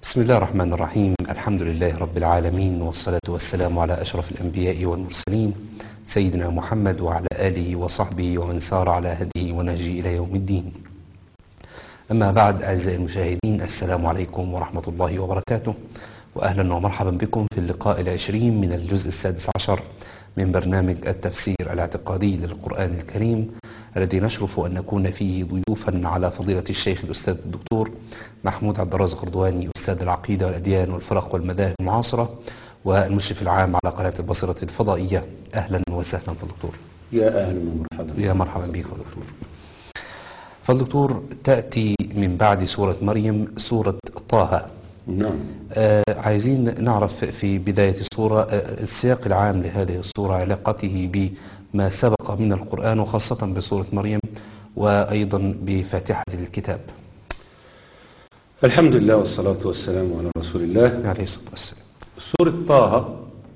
بسم الله الرحمن الرحيم الحمد لله رب العالمين والصلاة والسلام على أشرف الأنبياء والمرسلين سيدنا محمد وعلى آله وصحبه ومن سار على هديه ونهجه إلى يوم الدين أما بعد أعزائي المشاهدين السلام عليكم ورحمة الله وبركاته وأهلا ومرحبا بكم في اللقاء العشرين من الجزء السادس عشر من برنامج التفسير الاعتقادي للقرآن الكريم الذي نشرف أن نكون فيه ضيوفا على فضيلة الشيخ الأستاذ الدكتور محمود عبد الرازق قردواني أستاذ العقيدة والأديان والفرق والمذاهب المعاصرة والمشرف العام على قناة البصرة الفضائية أهلا وسهلا فالدكتور يا أهلا ومرحبا يا مرحبا بك فالدكتور فالدكتور تأتي من بعد سورة مريم سورة طه نعم آه عايزين نعرف في بداية السورة آه السياق العام لهذه السورة علاقته بما سبق من القرآن وخاصة بسورة مريم وأيضا بفاتحة الكتاب الحمد لله والصلاة والسلام على رسول الله عليه الصلاة والسلام سورة طه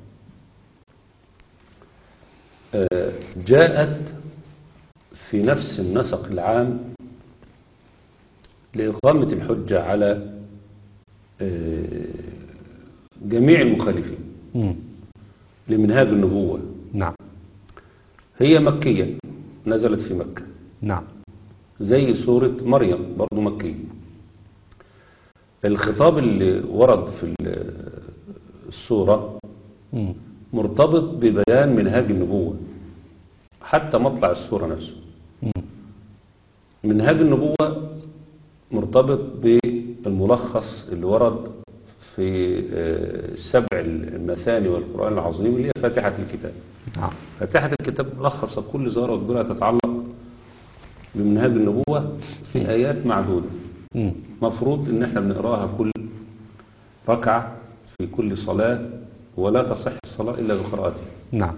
آه، جاءت في نفس النسق العام لإقامة الحجة على آه، جميع المخالفين مم. لمنهاج النبوة نعم هي مكية نزلت في مكة نعم زي سورة مريم برضو مكية الخطاب اللي ورد في ال- السورة مم. مرتبط ببيان منهاج النبوة حتى مطلع السورة نفسه مم. منهاج النبوة مرتبط بالملخص اللي ورد في آه، السبع المثاني والقرآن العظيم اللي هي فاتحة الكتاب نعم فاتحة الكتاب لخص كل ظاهرة وكبيرة تتعلق بمنهاج النبوة في آيات معدودة مم. مفروض ان احنا بنقراها كل ركعة في كل صلاة ولا تصح الصلاة إلا بقراءتها نعم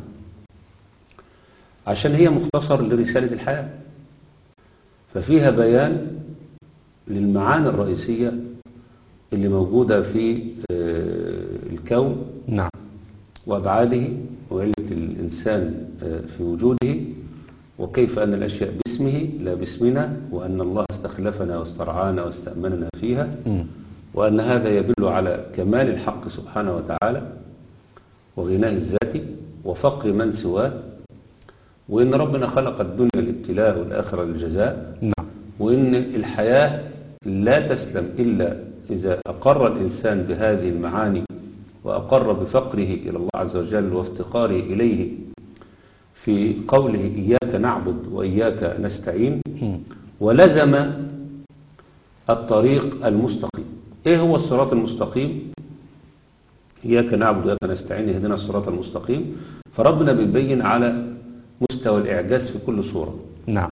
عشان هي مختصر لرسالة الحياة ففيها بيان للمعاني الرئيسية اللي موجودة في آه، الكون نعم وأبعاده وعلة الإنسان آه، في وجوده وكيف أن الأشياء باسمه لا باسمنا وأن الله استخلفنا واسترعانا واستأمننا فيها مم. وأن هذا يدل على كمال الحق سبحانه وتعالى وغناه الذاتي وفقر من سواه وإن ربنا خلق الدنيا للابتلاء والآخرة للجزاء نعم وإن الحياة لا تسلم إلا إذا أقر الإنسان بهذه المعاني وأقر بفقره إلى الله عز وجل وافتقاره إليه في قوله إياك نعبد وإياك نستعين مم. ولزم الطريق المستقيم ايه هو الصراط المستقيم اياك نعبد واياك نستعين اهدنا الصراط المستقيم فربنا بيبين على مستوى الاعجاز في كل صوره نعم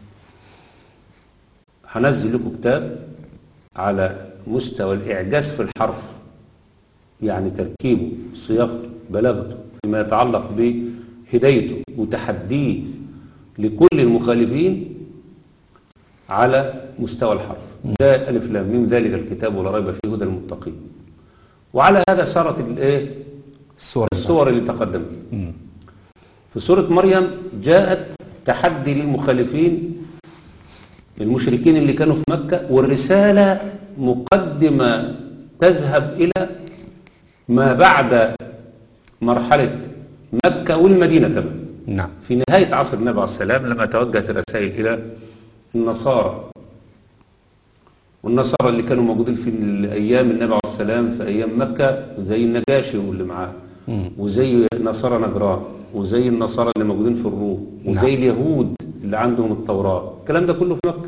هنزل لكم كتاب على مستوى الاعجاز في الحرف يعني تركيبه صياغته بلاغته فيما يتعلق بهدايته وتحديه لكل المخالفين على مستوى الحرف ده ألف لام ميم ذلك الكتاب ولا ريب فيه هدى المتقين وعلى هذا صارت الايه السورة الصور اللي تقدمت مم. في سورة مريم جاءت تحدي للمخالفين المشركين اللي كانوا في مكة والرسالة مقدمة تذهب إلى ما بعد مرحلة مكة والمدينة كمان نعم في نهاية عصر النبي عليه السلام لما توجهت الرسائل إلى النصارى والنصارى اللي كانوا موجودين في أيام النبي عليه السلام في أيام مكة زي النجاشي واللي معاه مم. وزي نصارى نجران وزي النصارى اللي موجودين في الروم وزي نعم. اليهود اللي عندهم التوراة الكلام ده كله في مكة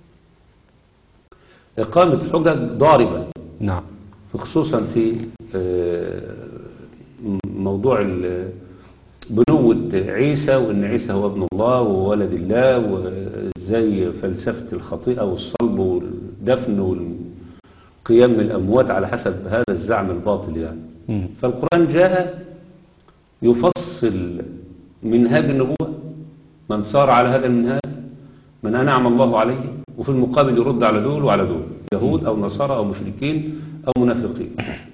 إقامة حجج ضاربة نعم خصوصا في آه، موضوع ال- بنوة عيسى وإن عيسى هو ابن الله وولد الله وزي فلسفة الخطيئة والصلب والدفن والقيام من الأموات على حسب هذا الزعم الباطل يعني مم. فالقرآن جاء يفصل منهاج النبوة من صار على هذا المنهاج من أنعم الله عليه وفي المقابل يرد على دول وعلى دول يهود أو نصارى أو مشركين أو منافقين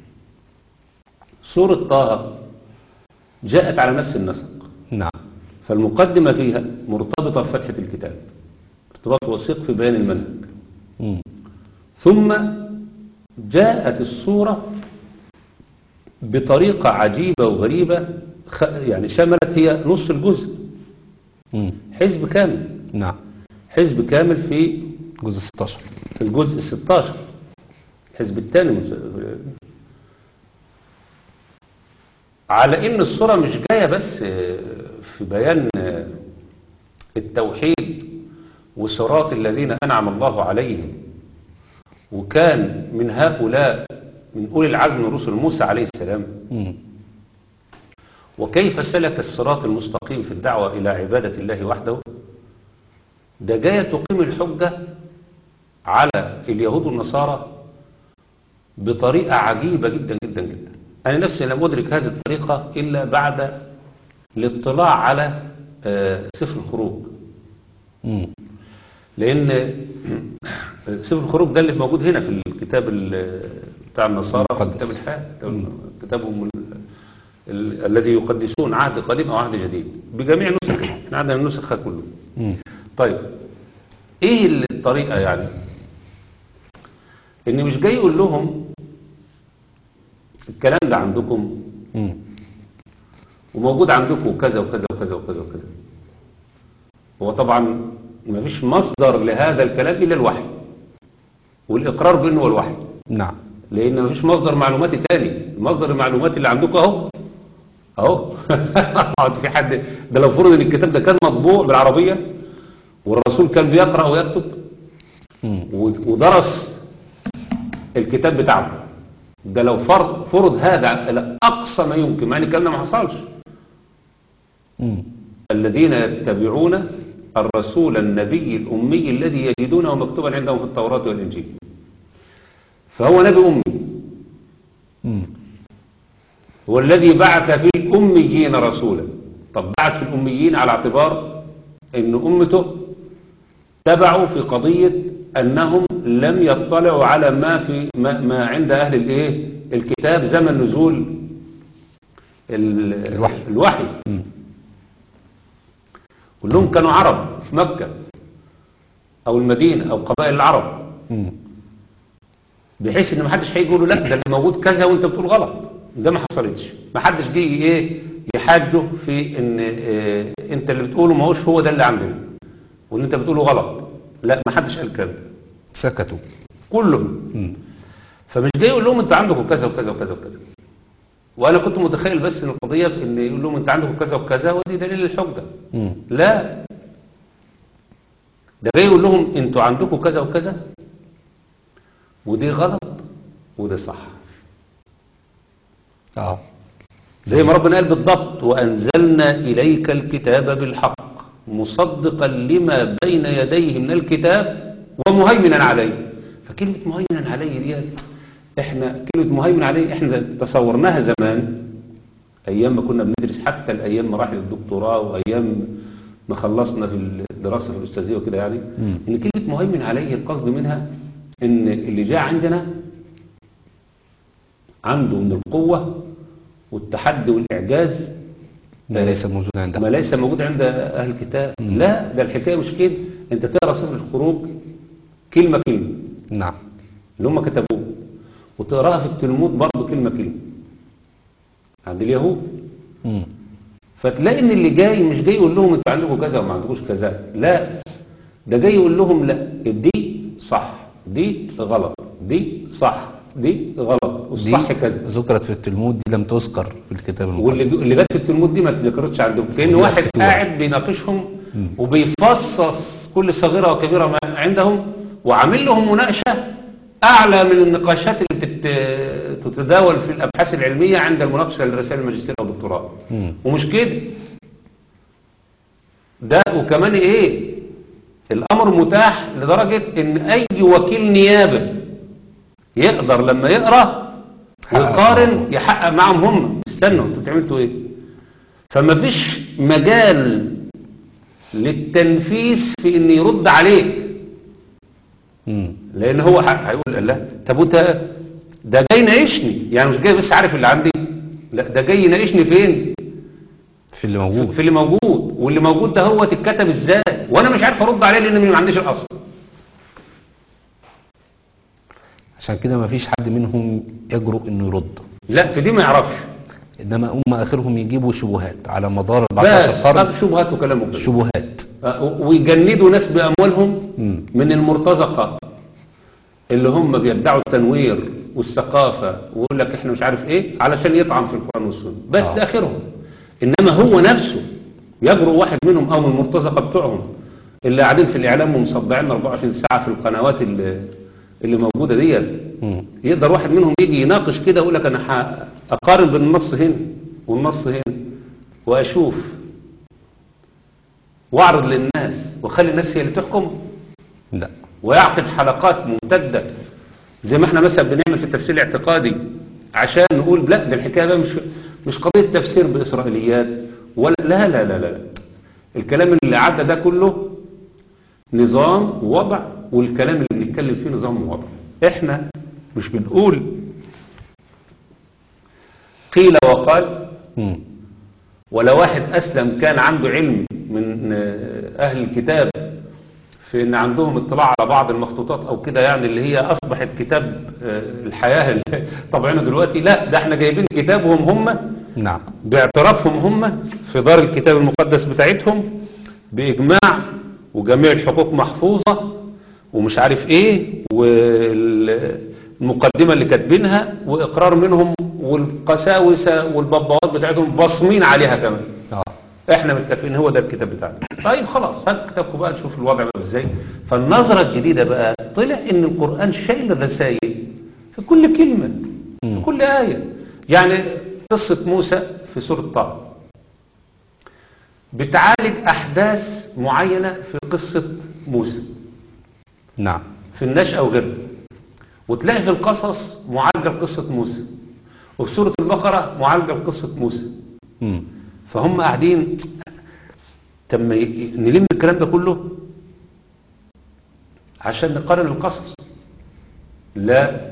سورة طه جاءت على نفس النسق نعم فالمقدمة فيها مرتبطة بفتحة الكتاب ارتباط وثيق في بيان المنهج مم. ثم جاءت الصورة بطريقة عجيبة وغريبة خ- يعني شملت هي نص الجزء مم. حزب كامل نعم حزب كامل في جزء 16 في الجزء 16 الحزب الثاني مس- على ان الصورة مش جاية بس في بيان التوحيد وصراط الذين انعم الله عليهم وكان من هؤلاء من اولي العزم من رسل موسى عليه السلام مم. وكيف سلك الصراط المستقيم في الدعوة إلى عبادة الله وحده ده جاية تقيم الحجة على اليهود والنصارى بطريقة عجيبة جدا جدا جدا أنا نفسي لم أدرك هذه الطريقة إلا بعد الاطلاع على آه، سفر الخروج مم. لأن سفر الخروج ده اللي موجود هنا في الكتاب ال- بتاع النصارى في المقدس. كتاب الحياة كتاب- كتابهم ال- ال- الذي يقدسون عهد قديم أو عهد جديد بجميع نسخه احنا عندنا النسخة كله مم. طيب ايه اللي- الطريقة يعني ان مش جاي يقول لهم الكلام ده عندكم مم. وموجود عندكم كذا وكذا وكذا وكذا وكذا هو طبعا ما فيش مصدر لهذا الكلام إلا الوحي والإقرار بأنه هو الوحي نعم لأن ما فيش مصدر معلوماتي تاني المصدر المعلوماتي اللي عندكم أهو أهو في حد ده لو فرض إن الكتاب ده كان مطبوع بالعربية والرسول كان بيقرأ ويكتب مم. و- ودرس الكتاب بتاعه ده لو فرض, فرض هذا إلى أقصى ما يمكن مع إن الكلام ده ما حصلش مم. الذين يتبعون الرسول النبي الأمي الذي يجدونه مكتوبا عندهم في التوراة والإنجيل فهو نبي أمي مم. هو الذي بعث في الأميين رسولا طب بعث في الأميين على اعتبار أن أمته تبعوا في قضية أنهم لم يطلعوا على ما في ما, ما عند أهل الإيه الكتاب زمن نزول ال- الوحي. الوحي مم. كلهم كانوا عرب في مكة أو المدينة أو قبائل العرب مم. بحيث ان ما حدش هيجي يقول له لا ده اللي موجود كذا وانت بتقول غلط ده ما حصلتش ما حدش جه ايه يحاجه في ان إيه انت اللي بتقوله ما هوش هو ده اللي عندنا واللي انت بتقوله غلط لا ما حدش قال كده سكتوا كلهم مم. فمش جاي يقول لهم انت عندكم كذا وكذا وكذا وكذا وانا كنت متخيل بس ان القضيه في ان يقول لهم انت عندكم كذا وكذا ودي دليل الحجه مم. لا ده جاي يقول لهم انتوا عندكم كذا وكذا ودي غلط وده صح اه زي ما ربنا قال بالضبط وأنزلنا إليك الكتاب بالحق مصدقا لما بين يديه من الكتاب ومهيمنا عليه فكلمة مهيمنا عليه دي احنا كلمة مهيمن عليه احنا تصورناها زمان ايام ما كنا بندرس حتى الايام مراحل الدكتوراه وايام ما خلصنا في الدراسة في الاستاذية وكده يعني مم. ان كلمة مهيمن عليه القصد منها ان اللي جاء عندنا عنده من القوة والتحدي والإعجاز ما ليس موجود عندهم ما ليس موجود عند أهل الكتاب مم. لا ده الحكاية مش كده أنت تقرأ سفر الخروج كلمة كلمة نعم اللي هم كتبوه وتقراها في التلمود برضه كلمة كلمة عند اليهود مم. فتلاقي ان اللي جاي مش جاي يقول لهم انتوا عندكم كذا وما عندكوش كذا لا ده جاي يقول لهم لا دي صح دي غلط دي صح دي غلط والصح دي كذا ذكرت في التلمود دي لم تذكر في الكتاب المقدس واللي اللي جت في التلمود دي ما تذكرتش عندهم كأن ودي واحد الفتوى. قاعد بيناقشهم مم. وبيفصص كل صغيرة وكبيرة ما عندهم وعامل لهم مناقشة أعلى من النقاشات اللي بتت- تتداول في الأبحاث العلمية عند المناقشة لرسائل الماجستير أو الدكتوراه مم. ومش كده ده وكمان ايه الامر متاح لدرجة ان اي وكيل نيابة يقدر لما يقرأ حقق ويقارن معهم. يحقق معهم هم استنوا انتوا بتعملوا ايه فما فيش مجال للتنفيس في ان يرد عليك مم. لان هو ح- هيقول لا طب وانت ده جاي يناقشني يعني مش جاي بس عارف اللي عندي لا ده جاي يناقشني فين في اللي موجود في اللي موجود واللي موجود ده هو تتكتب ازاي وانا مش عارف ارد عليه لان ما عنديش الاصل عشان كده ما فيش حد منهم يجرؤ انه يرد لا في دي ما يعرفش انما هم اخرهم يجيبوا شبهات على مدار 14 بس قرن هذا شبهات وكلامه كده شبهات آه، ويجندوا ناس بأموالهم مم. من المرتزقة اللي هم بيدعوا التنوير والثقافة ويقول لك احنا مش عارف ايه علشان يطعن في القرآن والسنة بس آه. ده آخرهم إنما هو نفسه يجرؤ واحد منهم أو من المرتزقة بتوعهم اللي قاعدين في الإعلام ومصدعين 24 ساعة في القنوات اللي, اللي موجودة ديت مم. يقدر واحد منهم يجي يناقش كده ويقول لك أنا ح- أقارن بين النص هنا والنص هنا وأشوف واعرض للناس واخلي الناس هي اللي تحكم لا ويعقد حلقات ممتدة زي ما احنا مثلا بنعمل في التفسير الاعتقادي عشان نقول لا ده الحكاية بقى مش مش قضية تفسير بإسرائيليات ولا لا لا لا لا الكلام اللي عدى ده كله نظام ووضع والكلام اللي بنتكلم فيه نظام ووضع احنا مش بنقول قيل وقال مم. ولا واحد أسلم كان عنده علم من آه، أهل الكتاب في أن عندهم اطلاع على بعض المخطوطات أو كده يعني اللي هي أصبحت كتاب آه، الحياة اللي طبعينه دلوقتي لا ده احنا جايبين كتابهم هم نعم باعترافهم هم في دار الكتاب المقدس بتاعتهم بإجماع وجميع الحقوق محفوظة ومش عارف ايه والمقدمة اللي كاتبينها وإقرار منهم والقساوسة والبابوات بتاعتهم باصمين عليها كمان اه احنا متفقين هو ده الكتاب بتاعنا طيب خلاص هات كتابكم بقى نشوف الوضع بقى ازاي فالنظرة الجديدة بقى طلع ان القرآن شايل رسائل في كل كلمة في مم. كل آية يعني قصة موسى في سورة طه بتعالج أحداث معينة في قصة موسى نعم في النشأة وغيرها وتلاقي في القصص معالجة لقصة موسى وفي سورة البقرة معالجة لقصة موسى مم. فهم قاعدين طب ما ي- نلم الكلام ده كله عشان نقارن القصص لا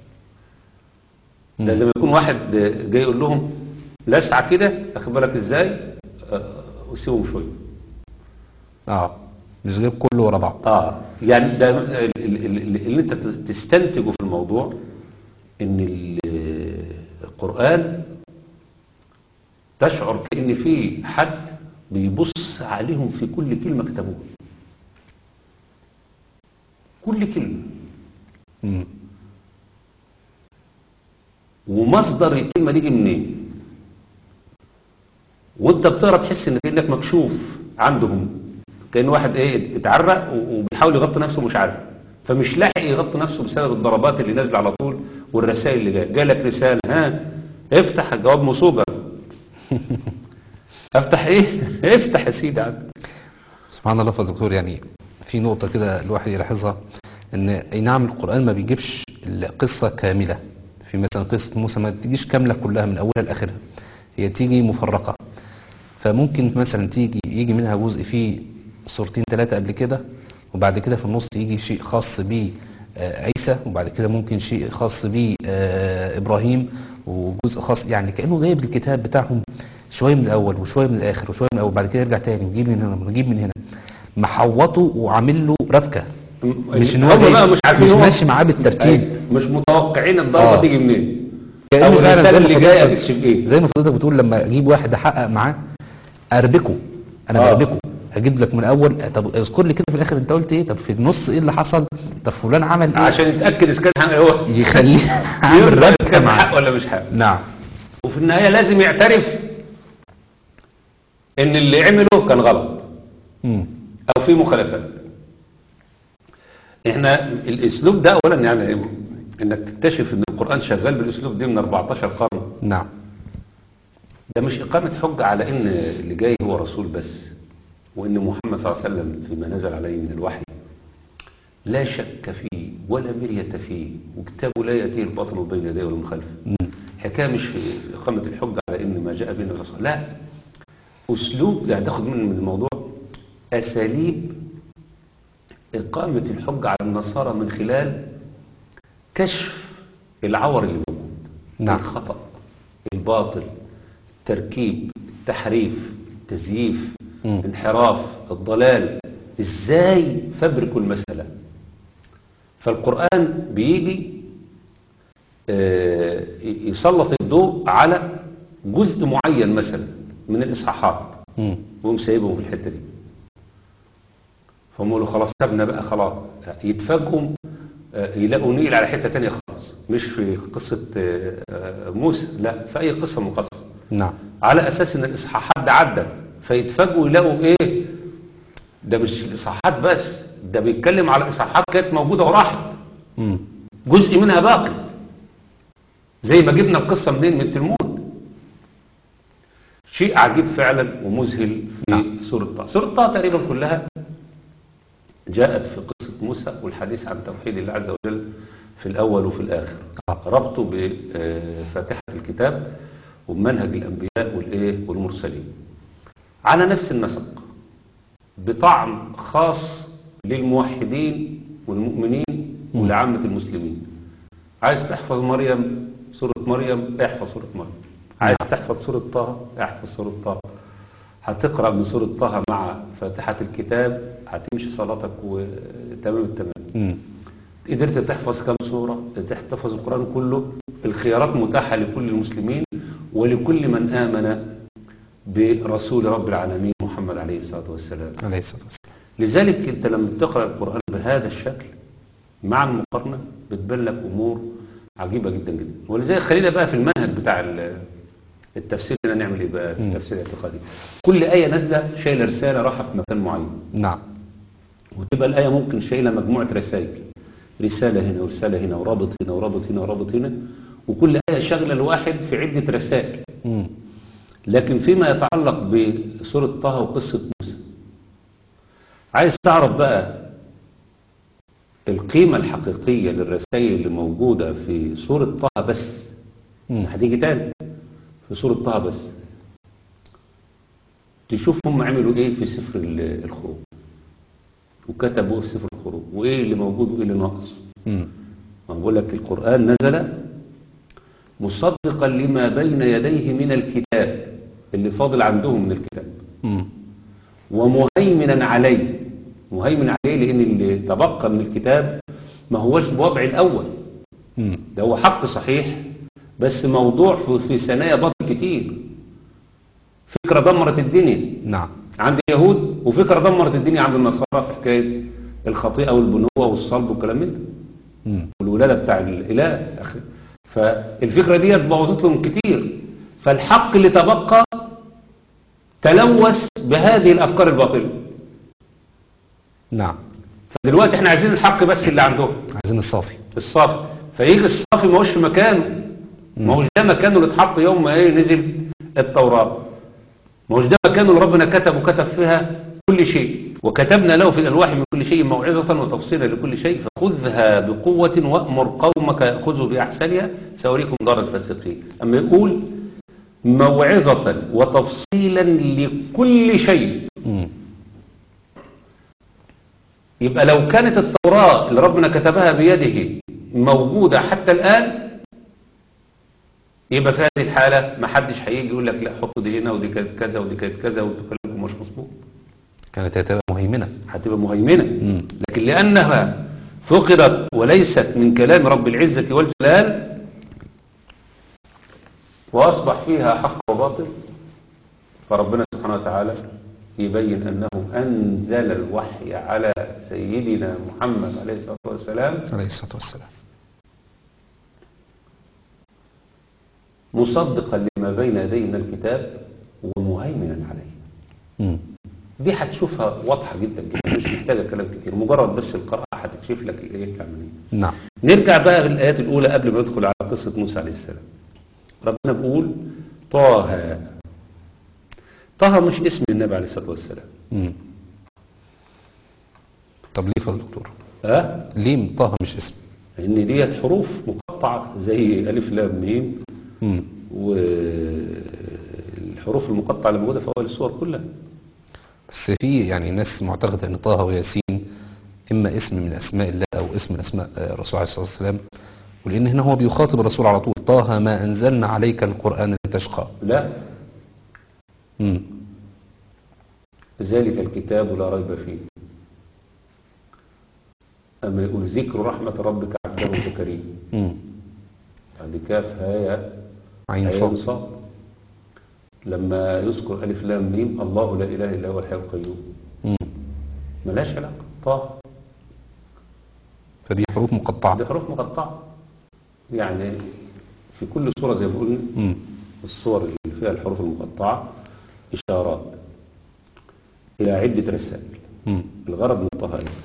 ده زي ما يكون واحد جاي يقول لهم لسعة كده اخد بالك ازاي آه، وسيبهم شويه اه مش جايب كله ورا بعض اه يعني ده ال- ال- ال- اللي انت ت- تستنتجه في الموضوع ان ال- القرآن تشعر كأن في حد بيبص عليهم في كل كلمة كتبوها كل كلمة مم. ومصدر الكلمة دي جه منين وانت بتقرا تحس ان كانك مكشوف عندهم كان واحد ايه اتعرق و- وبيحاول يغطي نفسه مش عارف فمش لاحق يغطي نفسه بسبب الضربات اللي نازله على طول والرسائل اللي جايه جالك رساله ها افتح الجواب مصوبه افتح ايه افتح يا سيدي عندك سبحان الله يا دكتور يعني في نقطة كده الواحد يلاحظها ان اي نعم القرآن ما بيجيبش القصة كاملة في مثلا قصة موسى ما تجيش كاملة كلها من اولها لاخرها هي تيجي مفرقة فممكن مثلا تيجي يجي منها جزء فيه صورتين ثلاثة قبل كده وبعد كده في النص يجي شيء خاص بيه آه، عيسى وبعد كده ممكن شيء خاص بيه آه، ابراهيم وجزء خاص يعني كانه جايب الكتاب بتاعهم شويه من الاول وشويه من الاخر وشويه من الاول بعد كده يرجع تاني ويجيب من هنا ويجيب من هنا محوطه وعامل له ربكه مش ان هو هم جاي- بقى مش عارفين مش هو- ماشي معاه بالترتيب أيوة، مش متوقعين الضربه آه. تيجي منين كأنه او فعلا الرساله زي ما اللي جايه حضرتك- هتكشف ايه زي ما حضرتك بتقول لما اجيب واحد احقق معاه اربكه انا آه. بربكه اجيب لك من الاول طب اذكر لي كده في الاخر انت قلت ايه طب في النص ايه اللي حصل طب فلان عمل ايه عشان يتاكد اذا كان هو يخليه عامل يرضى إذا ربكه كان حق معاه ولا مش حق نعم وفي النهاية لازم يعترف ان اللي عمله كان غلط مم. او في مخالفات احنا الاسلوب ده اولا يعني انك تكتشف ان القرآن شغال بالاسلوب ده من 14 قرن نعم ده مش اقامة حجة على ان اللي جاي هو رسول بس وان محمد صلى الله عليه وسلم فيما نزل عليه من الوحي لا شك فيه ولا مرية فيه وكتابه لا يأتيه الباطل بين يديه ولا من خلفه مم. حكاية مش في في إقامة الحجة على إن ما جاء به الرسول لا أسلوب يعني تاخد من من الموضوع أساليب إقامة الحجة على النصارى من خلال كشف العور اللي موجود نعم. الخطأ الباطل التركيب التحريف التزييف مم. انحراف الضلال ازاي فبركوا المسألة فالقرآن بيجي آه، يسلط الضوء على جزء معين مثلا من الإصحاحات مم. وهم سايبهم في الحتة دي فهم يقولوا خلاص سابنا بقى خلاص يتفاجئوا آه، يلاقوا نيل على حتة تانية خالص مش في قصة آه، آه، موسى لا في أي قصة مقصة نعم على أساس إن الإصحاحات ده عدت فيتفاجئوا يلاقوا إيه ده مش الإصحاحات بس ده بيتكلم على إصحاحات كانت موجودة وراحت مم. جزء منها باقي زي ما جبنا القصة منين من التلمود شيء عجيب فعلا ومذهل في نعم. سورة طه سورة طه تقريبا كلها جاءت في قصة موسى والحديث عن توحيد الله عز وجل في الأول وفي الآخر آه. ربطه بفاتحة الكتاب وبمنهج الأنبياء والإيه والمرسلين على نفس النسق بطعم خاص للموحدين والمؤمنين ولعامة المسلمين عايز تحفظ مريم سورة مريم احفظ سورة مريم عايز تحفظ سورة طه احفظ سورة طه هتقرأ من سورة طه مع فاتحة الكتاب هتمشي صلاتك وتمام التمام مم. قدرت تحفظ كم سورة تحفظ القرآن كله الخيارات متاحة لكل المسلمين ولكل من آمن برسول رب العالمين محمد عليه الصلاة والسلام عليه الصلاة والسلام لذلك انت لما تقرأ القرآن بهذا الشكل مع المقارنة بتبان لك أمور عجيبة جدا جدا ولذلك خلينا بقى في المنهج بتاع ال- التفسير هنا نعمل ايه بقى في مم. التفسير الاعتقادي كل آية نازلة شايلة رسالة راحة في مكان معين نعم وتبقى الآية ممكن شايلة مجموعة رسائل رسالة هنا ورسالة هنا ورابط هنا ورابط هنا ورابط هنا وكل آية شغلة الواحد في عدة رسائل مم. لكن فيما يتعلق بسورة طه وقصة موسى عايز تعرف بقى القيمة الحقيقية للرسائل اللي موجودة في سورة طه بس مم. هتيجي تاني في سورة طه بس تشوف هم عملوا ايه في سفر ال- الخروج وكتبوا في سفر الخروج وايه اللي موجود وايه اللي ناقص مم. ما بقول لك القرآن نزل مصدقا لما بين يديه من الكتاب اللي فاضل عندهم من الكتاب مم. ومهيمنا عليه مهيمن عليه لأن اللي تبقى من الكتاب ما هوش بوضع الأول مم. ده هو حق صحيح بس موضوع في, في ثنايا باطل كتير فكرة دمرت الدنيا نعم عند اليهود وفكرة دمرت الدنيا عند النصارى في حكاية الخطيئة والبنوة والصلب والكلام من ده مم. والولادة بتاع الإله أخي. فالفكرة دي بوظت لهم كتير فالحق اللي تبقى تلوث بهذه الأفكار الباطلة نعم فدلوقتي احنا عايزين الحق بس اللي عندهم عايزين الصافي الصافي فيجي الصافي ما هوش في مكانه ما هوش ده مكانه اللي اتحط يوم ما ايه نزل التوراة ما هوش ده مكانه اللي ربنا كتب وكتب فيها كل شيء وكتبنا له في الألواح من كل شيء موعظة وتفصيلا لكل شيء فخذها بقوة وأمر قومك يأخذوا بأحسنها سأريكم دار الفاسقين أما يقول موعظة وتفصيلا لكل شيء مم. يبقى لو كانت التوراة اللي ربنا كتبها بيده موجودة حتى الآن يبقى في هذه الحالة ما حدش هيجي يقول لك لا حط دي هنا ودي كانت كذا ودي كانت كذا وانتوا كلامكم مش مظبوط كانت هتبقى مهيمنة هتبقى مهيمنة مم. لكن لأنها فقدت وليست من كلام رب العزة والجلال وأصبح فيها حق وباطل فربنا سبحانه وتعالى يبين أنه أنزل الوحي على سيدنا محمد عليه الصلاة والسلام عليه الصلاة والسلام مصدقا لما بين يديه من الكتاب ومهيمنا عليه مم. دي هتشوفها واضحة جدا جدا مش محتاجة كلام كتير مجرد بس القراءة هتكشف لك الايه العملية نعم نرجع بقى في الآيات الأولى قبل ما ندخل على قصة موسى عليه السلام ربنا بيقول طه طه مش اسم النبي عليه الصلاة والسلام مم. طب ليه فضل دكتور ها ليه طه مش اسم ان ديت حروف مقطعة زي ألف لام ميم مم. والحروف المقطعة اللي موجودة في أول السور كلها بس في يعني ناس معتقدة ان طه وياسين اما اسم من اسماء الله او اسم من اسماء آه، الرسول عليه الصلاة والسلام ولان هنا هو بيخاطب الرسول على طول طه ما انزلنا عليك القرآن لتشقى لا مم. ذلك الكتاب لا ريب فيه أما يقول ذكر رحمة ربك عبده زكريا مم. كاف هاء عين عين صاد صاد لما يذكر ألف لام ميم الله لا إله إلا هو الحي القيوم مم. ملاش علاقة طه فدي حروف مقطعة دي حروف مقطعة يعني في كل سورة زي ما قلنا مم. الصور اللي فيها الحروف المقطعة إشارات إلى عدة رسائل مم. الغرض من طه إيه؟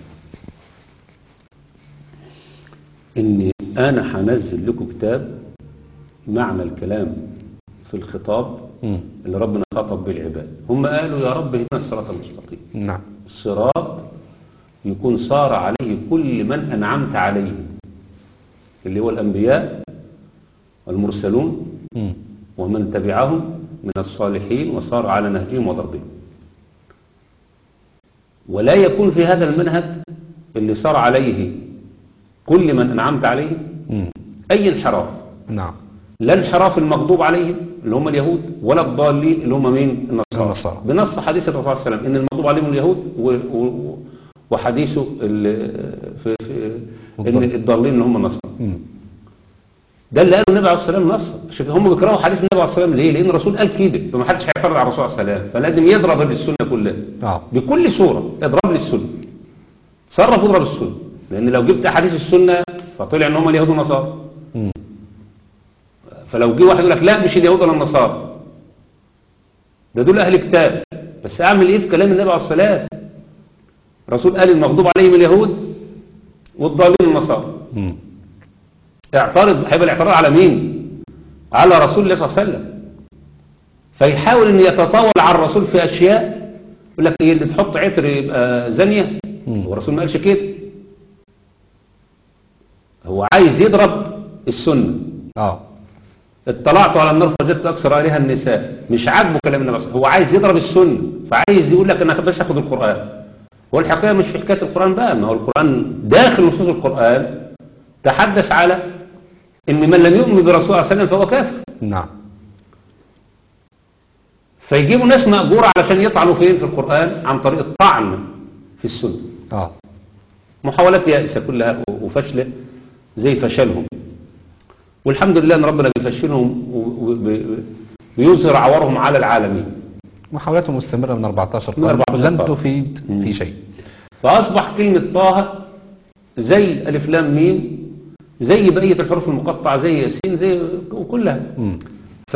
إن أنا هنزل لكم كتاب معنى الكلام في الخطاب مم. اللي ربنا خاطب به العباد هم قالوا يا رب اهدنا الصراط المستقيم نعم الصراط يكون صار عليه كل من أنعمت عليه اللي هو الأنبياء والمرسلون مم. ومن تبعهم من الصالحين وصار على نهجهم وضربهم ولا يكون في هذا المنهج اللي صار عليه كل من أنعمت عليه مم. أي انحراف نعم لا انحراف المغضوب عليهم اللي هم اليهود ولا الضالين اللي هم مين النصارى النصارى. بنص حديث الرسول صلى الله عليه وسلم ان المغضوب عليهم اليهود و... و... وحديثه ال- في... في... ان والضالين. الضالين اللي هم النصارى مم. ده اللي قاله النبي عليه الصلاه والسلام نص عشان كده هم بيكرهوا حديث النبي عليه الصلاه والسلام ليه؟ لان الرسول قال كده فما حدش هيعترض على الرسول عليه الصلاه والسلام فلازم يضرب السنه كلها اه بكل صوره اضرب لي السنه صرف اضرب السنه لان لو جبت احاديث السنه فطلع ان هم اليهود والنصارى مم. فلو جه واحد يقول لك لا مش اليهود ولا النصارى ده دول اهل كتاب بس اعمل ايه في كلام النبي عليه الصلاه والسلام الرسول قال المغضوب عليهم اليهود والضالين النصارى مم. اعترض هيبقى الاعتراض على مين على رسول الله صلى الله عليه وسلم فيحاول ان يتطاول على الرسول في اشياء يقول لك ايه اللي تحط عطر يبقى زانيه مم. هو الرسول ما قالش كده هو عايز يضرب السنه اه اطلعت على النار فوجدت اكثر اهلها النساء مش عاجبه كلام النبي صلى الله عليه وسلم. هو عايز يضرب السنه فعايز يقول لك انا بس اخد القران هو الحقيقه مش في حكايه القران بقى ما هو القران داخل نصوص القران تحدث على ان من لم يؤمن برسول الله صلى الله عليه وسلم فهو كافر نعم فيجيبوا ناس مأجورة علشان يطعنوا فين في القرآن عن طريق الطعن في السنة اه محاولات يائسة كلها وفشلة زي فشلهم والحمد لله ان ربنا بيفشلهم ويظهر عورهم على العالمين محاولات مستمرة من 14 من قرن 14 لن قرن. تفيد مم. في شيء فأصبح كلمة طه زي ألف لام ميم زي بقية الحروف المقطعة زي ياسين زي وكلها مم. ف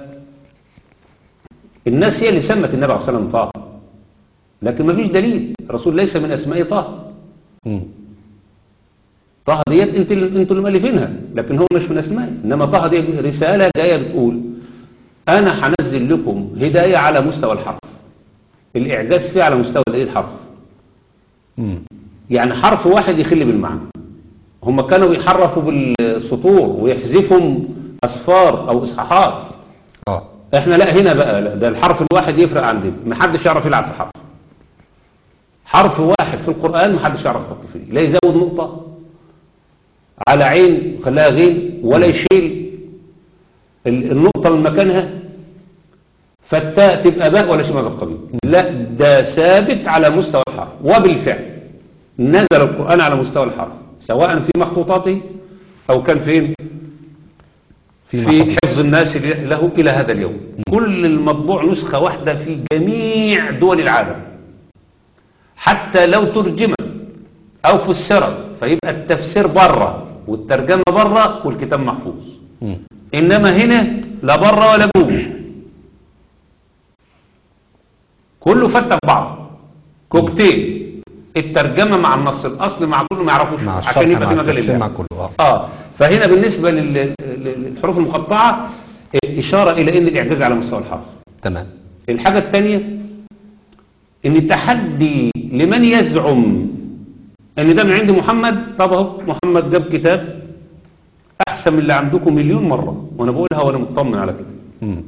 الناس هي اللي سمت النبي عليه الصلاة والسلام طه لكن ما فيش دليل الرسول ليس من أسماء طه مم. طه ديت انت اللي انتوا اللي مالفينها لكن هو مش من اسمائه انما طه دي رساله جايه بتقول انا هنزل لكم هدايه على مستوى الحرف الاعجاز فيه على مستوى الايه الحرف مم. يعني حرف واحد يخل بالمعنى هم كانوا بيحرفوا بالسطور ويحذفهم اصفار او اصحاحات اه احنا لا هنا بقى لا ده الحرف الواحد يفرق عندنا محدش يعرف يلعب في حرف حرف واحد في القرآن محدش يعرف يحط فيه لا يزود نقطة على عين خلاها غين ولا يشيل ال- النقطة من مكانها فالتاء تبقى باء ولا شيء من هذا القبيل لا ده ثابت على مستوى الحرف وبالفعل نزل القرآن على مستوى الحرف سواء في مخطوطاته أو كان فين في في محافظ. حفظ الناس له إلى هذا اليوم كل المطبوع نسخة واحدة في جميع دول العالم حتى لو ترجمت أو فسرت فيبقى التفسير بره والترجمة بره والكتاب محفوظ مم. إنما هنا لا بره ولا جوه كله فتك بعض كوكتيل الترجمة مع النص الأصل مع كله ما يعرفوش مع عشان الشرح يبقى مع في مجال التفسير اللعب. مع كله اه اه فهنا بالنسبة لل- لل- للحروف المقطعة إيه، إشارة إلى أن الإعجاز على مستوى الحرف تمام الحاجة الثانية أن التحدي لمن يزعم أن ده من عند محمد طب اهو محمد جاب كتاب أحسن من اللي عندكم مليون مرة وأنا بقولها وأنا مطمن على كده مم.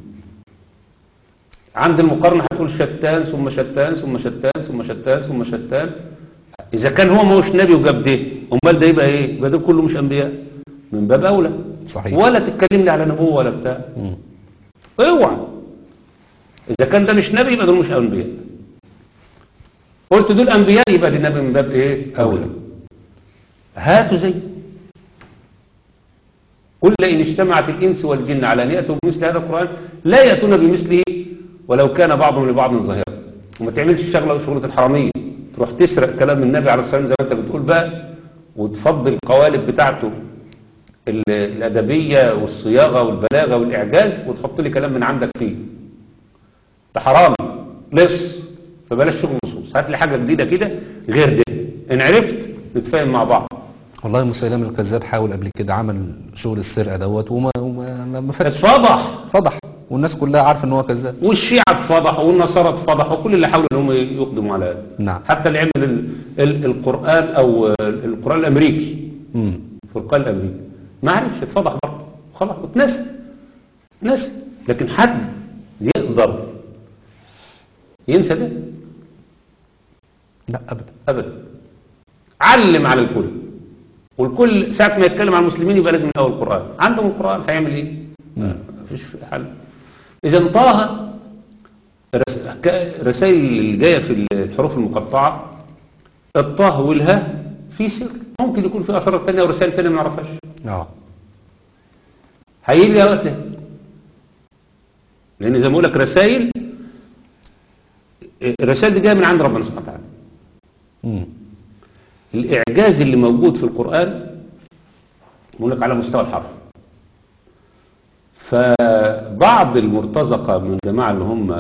عند المقارنة هتقول شتان ثم شتان ثم شتان ثم شتان ثم شتان إذا كان هو ما هوش نبي وجاب ده أمال ده يبقى إيه؟ يبقى ده كله مش أنبياء من باب أولى صحيح ولا تتكلمني على نبوة ولا بتاع مم. اوعى إذا كان ده مش نبي يبقى دول مش أنبياء قلت دول أنبياء يبقى دي نبي من باب إيه؟ أولى هاتوا زي قل لئن اجتمعت الإنس والجن على أن يأتوا بمثل هذا القرآن لا يأتون بمثله ولو كان بعضهم لبعض ظهيرا وما تعملش شغلة شغلة الحرامية تروح تسرق كلام النبي عليه الصلاة والسلام زي ما انت بتقول بقى وتفضل القوالب بتاعته ال- الأدبية والصياغة والبلاغة والإعجاز وتحط لي كلام من عندك فيه ده حرام لص فبلاش شغل نصوص هات لي حاجة جديدة كده غير ده إن عرفت نتفاهم مع بعض والله مسيلم الكذاب حاول قبل كده عمل شغل السرقة دوت وما وما ما- ما فاتش اتفضح فضح والناس كلها عارفة ان هو كذاب والشيعة اتفضحوا والنصارى اتفضحوا وكل اللي حاولوا ان هم يقدموا على هذا نعم حتى اللي عمل ال- ال- القرآن او القرآن الامريكي مم. الفرقان الامريكي ما عرفش اتفضح برضه خلاص اتنسى نسى لكن حد يقدر ينسى ده لا ابدا ابدا علم على الكل والكل ساعة ما يتكلم عن المسلمين يبقى لازم من اول القرآن عندهم القرآن هيعمل ايه ما فيش حل اذا طه رس- ك- رسائل اللي جايه في الحروف المقطعة الطه والها في سر ممكن يكون في اثار تانية ورسائل تانية ما نعرفهاش اه هيجي وقتها لان زي ما بقول لك رسائل الرسائل دي جايه من عند ربنا سبحانه وتعالى مم. الإعجاز اللي موجود في القرآن بقول لك على مستوى الحرف فبعض المرتزقة من الجماعة اللي هم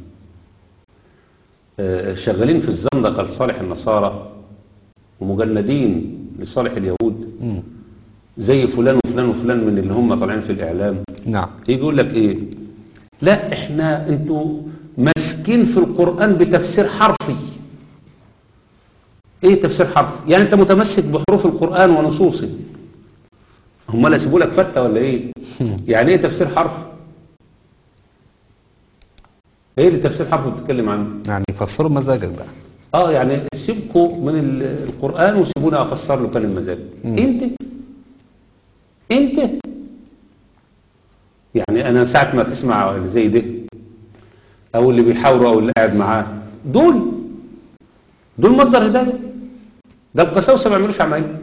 آه، شغالين في الزندقة لصالح النصارى ومجندين لصالح اليهود مم. زي فلان وفلان وفلان من اللي هم طالعين في الإعلام نعم يجي يقول لك ايه لا احنا انتوا ماسكين في القرآن بتفسير حرفي ايه تفسير حرفي يعني انت متمسك بحروف القرآن ونصوصه هم لا يسيبوا لك فتة ولا ايه يعني ايه تفسير حرفي ايه اللي تفسير حرفي بتتكلم عنه يعني فسروا مزاجك بقى اه يعني سيبكوا من ال- القرآن وسيبونا افسر له كان المزاج مم. انت انت يعني انا ساعة ما تسمع اللي زي ده او اللي بيحاوروا او اللي قاعد معاه دول دول مصدر هداية ده القساوسة ما بيعملوش عمايل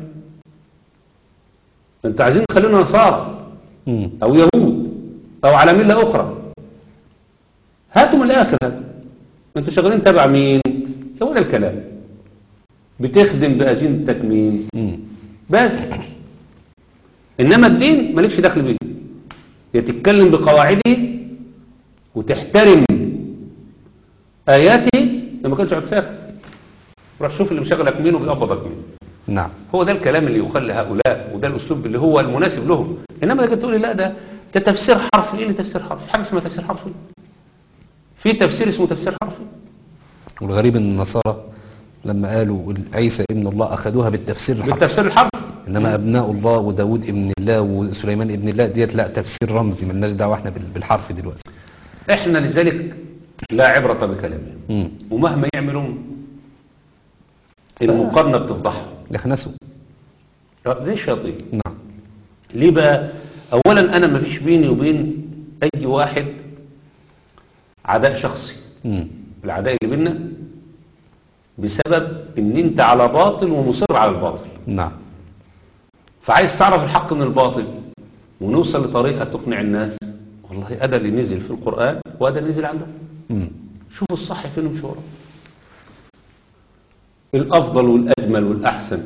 انتوا عايزين تخلينا نصارى مم. او يهود او على ملة اخرى هاتوا من الاخر هاتوا انتوا شغالين تبع مين هو ده الكلام بتخدم باجندتك مين مم. بس انما الدين مالكش دخل بيه يا تتكلم بقواعده وتحترم اياته لما كانش قاعد ساكت روح شوف اللي مشغلك مين وبيقبضك مين نعم هو ده الكلام اللي يخلي هؤلاء وده الاسلوب اللي هو المناسب لهم انما تيجي تقول لي لا ده ده تفسير حرفي ايه اللي تفسير حرفي في حاجه اسمها تفسير حرفي في تفسير اسمه تفسير حرفي والغريب ان النصارى لما قالوا عيسى ابن الله اخذوها بالتفسير الحرفي بالتفسير الحرفي انما ابناء الله وداود ابن الله وسليمان ابن الله ديت لا تفسير رمزي ملناش دعوه احنا بال- بالحرف دلوقتي احنا لذلك لا عبرة بكلامهم امم ومهما يعملوا المقارنة بتفضحهم يخنسوا زي الشياطين نعم ليه بقى اولا انا ما فيش بيني وبين اي واحد عداء شخصي امم العداء اللي بيننا بسبب ان انت على باطل ومصر على الباطل نعم فعايز تعرف الحق من الباطل ونوصل لطريقة تقنع الناس والله أدا اللي نزل في القرآن وأدا اللي نزل عندهم امم شوفوا الصح فين ومش ورا الأفضل والأجمل والأحسن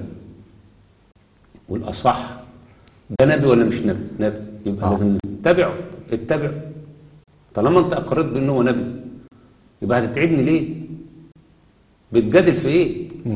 والأصح ده نبي ولا مش نبي نبي يبقى آه. لازم نتبعه اتبعه طالما انت أقررت بأنه هو نبي يبقى هتتعبني ليه بتجادل في ايه مم.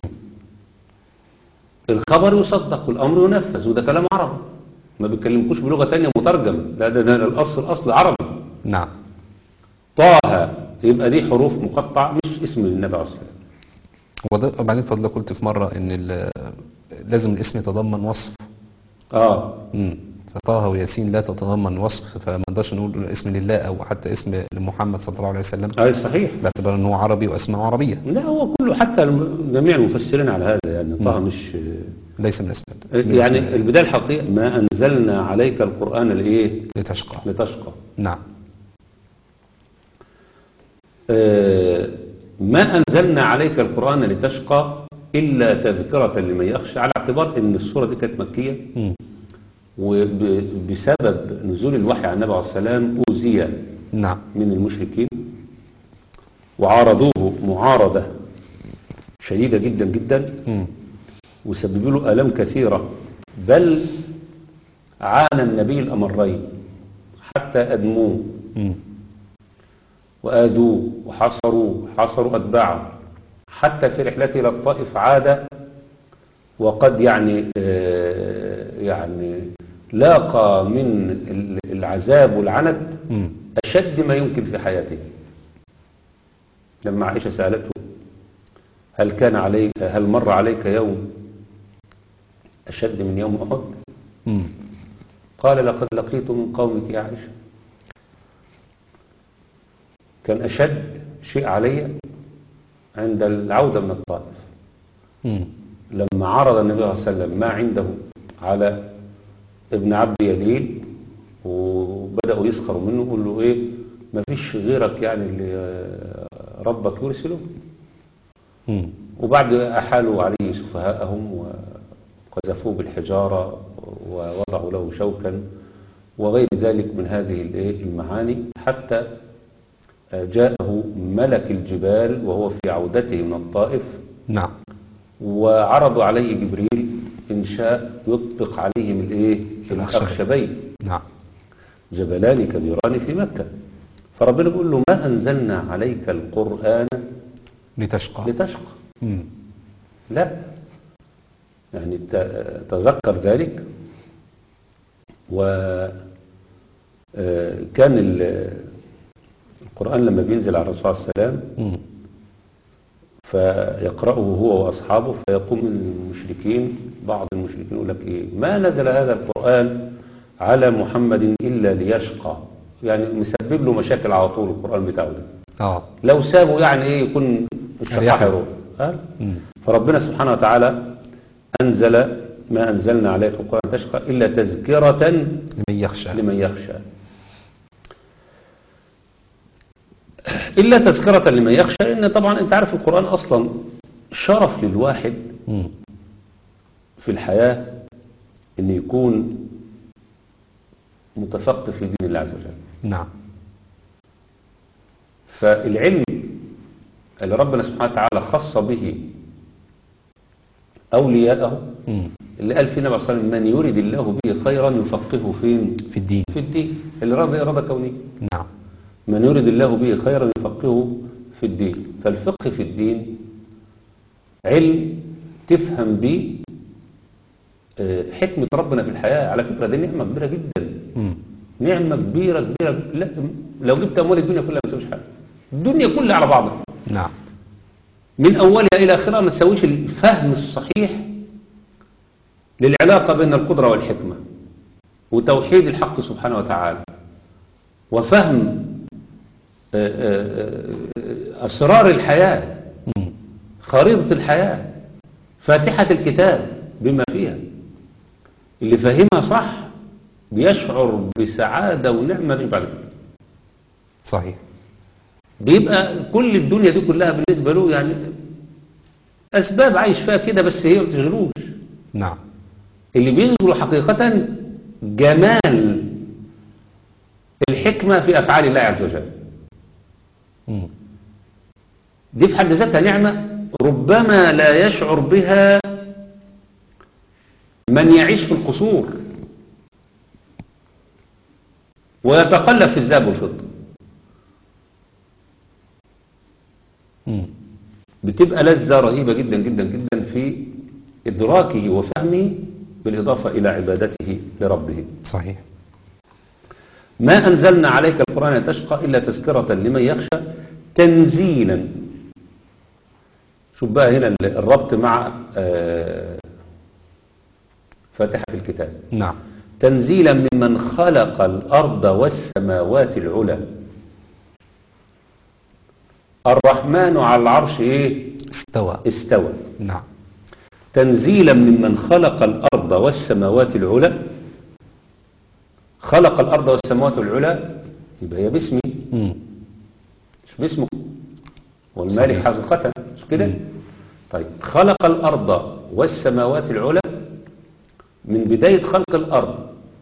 الخبر يصدق والأمر ينفذ وده كلام عربي ما بيتكلمكوش بلغة تانية مترجمة لا ده, ده الأصل الأصل عربي نعم طه يبقى دي حروف مقطعة مش اسم النبي عليه الصلاة والسلام وده وبعدين فضلك قلت في مره ان ال- لازم الاسم يتضمن وصف اه امم فطه وياسين لا تتضمن وصف فما نقدرش نقول اسم لله او حتى اسم لمحمد صلى الله عليه وسلم اي صحيح باعتبار ان هو عربي واسماء عربيه لا هو كله حتى الم- جميع المفسرين على هذا يعني طه مش ليس من اسماء من يعني اسماء البداية الحقيقية ما أنزلنا عليك القرآن لإيه لتشقى لتشقى نعم آه، ما أنزلنا عليك القرآن لتشقى إلا تذكرة لمن يخشى على اعتبار أن السورة دي كانت مكية مم. وبسبب نزول الوحي على النبي عليه السلام أوذي نعم من المشركين وعارضوه معارضة شديدة جدا جدا مم. وسببوا له آلام كثيرة بل عانى النبي الأمرين حتى أدموه مم. وآذوه وحصروه حصروا أتباعه حتى في رحلته إلى الطائف عاد وقد يعني آه، يعني لاقى من ال- العذاب والعنت مم. أشد ما يمكن في حياته لما عائشة سألته هل كان عليك هل مر عليك يوم أشد من يوم أحد مم. قال لقد لقيت من قومك يا عائشة كان أشد شيء علي عند العودة من الطائف مم. لما عرض النبي صلى الله عليه وسلم ما عنده على ابن عبد يليل وبدأوا يسخروا منه يقول له ايه ما فيش غيرك يعني اللي آه، ربك يرسله مم. وبعد أحالوا عليه سفهاءهم وقذفوه بالحجارة ووضعوا له شوكا وغير ذلك من هذه الإيه المعاني حتى جاءه ملك الجبال وهو في عودته من الطائف نعم وعرضوا عليه جبريل إن شاء يطبق عليهم الإيه الأخشبين. الأخشبين نعم جبلان كبيران في مكة فربنا بيقول له ما أنزلنا عليك القرآن لتشقى لتشقى مم. لا يعني ت- تذكر ذلك و آه، كان ال- القرآن لما بينزل على الرسول صلى الله عليه وسلم مم. فيقرأه هو وأصحابه فيقوم المشركين بعض المشركين يقول لك إيه ما نزل هذا القرآن على محمد إلا ليشقى يعني مسبب له مشاكل على طول القرآن بتاعه ده اه لو سابه يعني إيه يكون أريحه. شقحه قال مم. فربنا سبحانه وتعالى أنزل ما أنزلنا عليك القرآن تشقى إلا تذكرة لمن يخشى لمن يخشى إلا تذكرة لمن يخشى إن طبعا أنت عارف القرآن أصلا شرف للواحد مم. في الحياة إن يكون متفقه في دين الله عز وجل نعم فالعلم اللي ربنا سبحانه وتعالى خص به أولياءه مم. اللي قال فينا النبي صلى الله عليه وسلم من يريد الله به خيرا يفقهه فين في الدين في الدين اللي رضى إرادة كونية نعم من يريد الله به خيرا يفقهه في الدين فالفقه في الدين علم تفهم به آه، حكمة ربنا في الحياة على فكرة دي نعمة كبيرة جدا مم. نعمة كبيرة كبيرة لا لو جبت أموال الدنيا كلها ما تسويش حاجة الدنيا كلها على بعضها نعم من أولها إلى آخرها ما تسويش الفهم الصحيح للعلاقة بين القدرة والحكمة وتوحيد الحق سبحانه وتعالى وفهم آه، آه، آه، أسرار الحياة مم. خريطة الحياة فاتحة الكتاب بما فيها اللي فاهمها صح بيشعر بسعادة ونعمة مش بعد كده صحيح بيبقى كل الدنيا دي كلها بالنسبة له يعني أسباب عايش فيها كده بس هي ما بتشغلوش نعم اللي بيشغله حقيقة جمال الحكمة في أفعال الله عز وجل مم. دي في حد ذاتها نعمة ربما لا يشعر بها من يعيش في القصور ويتقلب في الذهب والفضة مم. بتبقى لذة رهيبة جدا جدا جدا في إدراكه وفهمه بالإضافة إلى عبادته لربه صحيح ما أنزلنا عليك القرآن تشقى إلا تذكرة لمن يخشى تنزيلا شوف بقى هنا الربط مع آه، فاتحة الكتاب نعم تنزيلا ممن خلق الأرض والسماوات العلى الرحمن على العرش إيه استوى استوى نعم تنزيلا ممن خلق الأرض والسماوات العلى خلق الأرض والسماوات العلى يبقى هي باسمي مم. مش باسمه والمالك صحيح. حقيقة مش كده طيب خلق الأرض والسماوات العلى من بداية خلق الأرض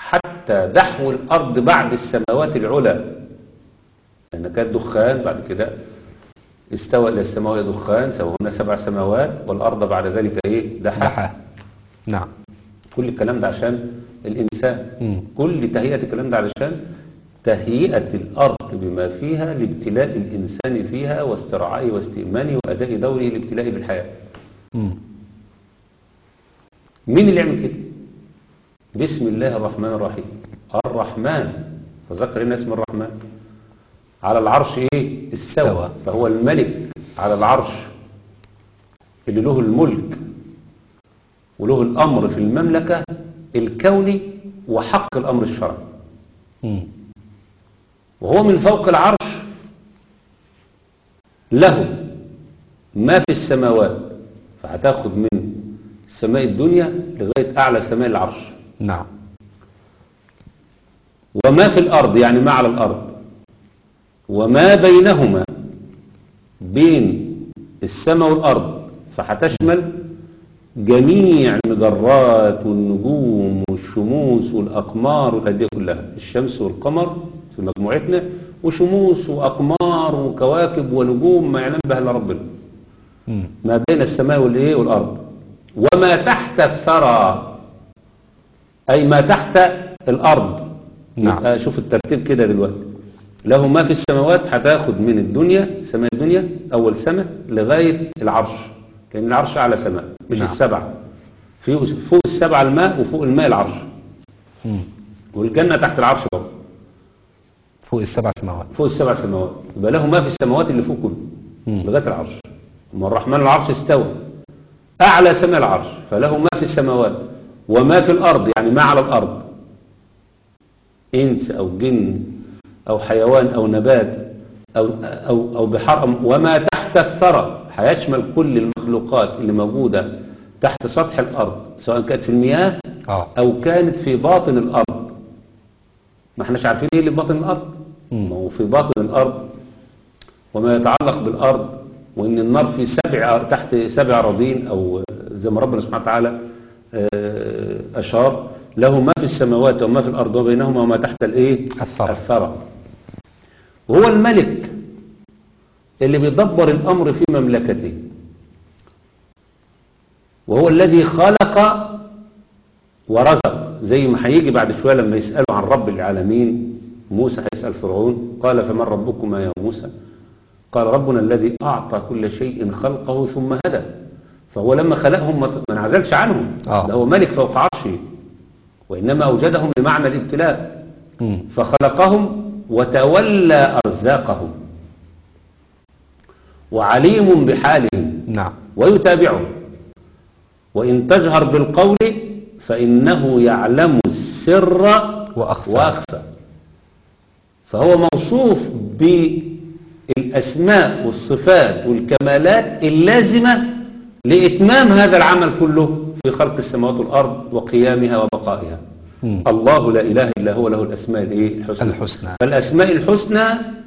حتى دحو الأرض بعد السماوات العلى لأن كانت دخان بعد كده استوى إلى السماء وهي دخان سوهن سبع سماوات والأرض بعد ذلك إيه دحى دحى نعم كل الكلام ده عشان الإنسان مم. كل تهيئة الكلام ده علشان تهيئة الأرض بما فيها لابتلاء الإنسان فيها واسترعائه واستئمانه وأداء دوره الابتلاء في الحياة مم. مين اللي يعمل كده بسم الله الرحمن الرحيم الرحمن تذكر هنا اسم الرحمن على العرش ايه استوى استوى. فهو الملك على العرش اللي له الملك وله الامر في المملكة الكوني وحق الامر الشرعي مم. وهو من فوق العرش له ما في السماوات فهتاخد من سماء الدنيا لغاية أعلى سماء العرش نعم وما في الأرض يعني ما على الأرض وما بينهما بين السماء والأرض فهتشمل جميع المجرات والنجوم والشموس والأقمار والأدية كلها الشمس والقمر في مجموعتنا وشموس وأقمار وكواكب ونجوم ما يعلم بها إلا ربنا مم. ما بين السماء والإيه والأرض وما تحت الثرى أي ما تحت الأرض نعم. يبقى شوف الترتيب كده دلوقتي له ما في السماوات هتاخد من الدنيا سماء الدنيا أول سماء لغاية العرش لأن العرش أعلى سماء مش نعم. السبعة في فوق السبعة الماء وفوق الماء العرش مم. والجنة تحت العرش برضه فوق السبع سماوات فوق السبع سماوات يبقى له ما في السماوات اللي فوق كله مم. لغايه العرش أما الرحمن العرش استوى اعلى سماء العرش فله ما في السماوات وما في الارض يعني ما على الارض انس او جن او حيوان او نبات او او او بحر وما تحت الثرى هيشمل كل المخلوقات اللي موجوده تحت سطح الارض سواء كانت في المياه اه او كانت في باطن الارض ما احناش عارفين ايه اللي في باطن الارض مم. ما هو في باطن الارض وما يتعلق بالارض وان النار في سبع تحت سبع اراضين او زي ما ربنا سبحانه وتعالى آه، اشار له ما في السماوات وما في الارض وبينهما وما تحت الايه الثرى. الثرى وهو الملك اللي بيدبر الامر في مملكته وهو الذي خلق ورزق زي ما هيجي بعد شوية لما يسألوا عن رب العالمين موسى هيسأل فرعون قال فمن ربكما يا موسى قال ربنا الذي أعطى كل شيء خلقه ثم هدى فهو لما خلقهم ما ما انعزلش عنهم آه. ده هو ملك فوق عرشه وإنما أوجدهم لمعنى الابتلاء مم. فخلقهم وتولى أرزاقهم وعليم بحالهم نعم ويتابعه وإن تجهر بالقول فإنه يعلم السر وأخفى. وأخفى فهو موصوف بالأسماء والصفات والكمالات اللازمة لإتمام هذا العمل كله في خلق السماوات والأرض وقيامها وبقائها مم. الله لا إله إلا هو له الأسماء الإيه؟ الحسنى الحسنى. فالأسماء الحسنى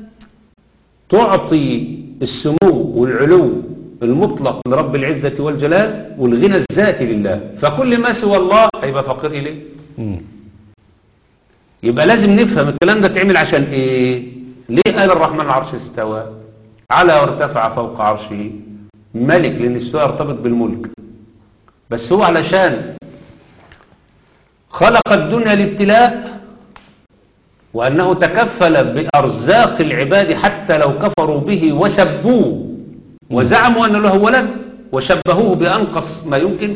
تعطي السمو والعلو المطلق لرب العزة والجلال والغنى الذاتي لله فكل ما سوى الله هيبقى فقير إليه مم. يبقى لازم نفهم الكلام ده اتعمل عشان ايه ليه قال الرحمن العرش استوى على وارتفع فوق عرشه ملك لان الاستواء يرتبط بالملك بس هو علشان خلق الدنيا لابتلاء وأنه تكفل بأرزاق العباد حتى لو كفروا به وسبوه وزعموا أن له ولد وشبهوه بأنقص ما يمكن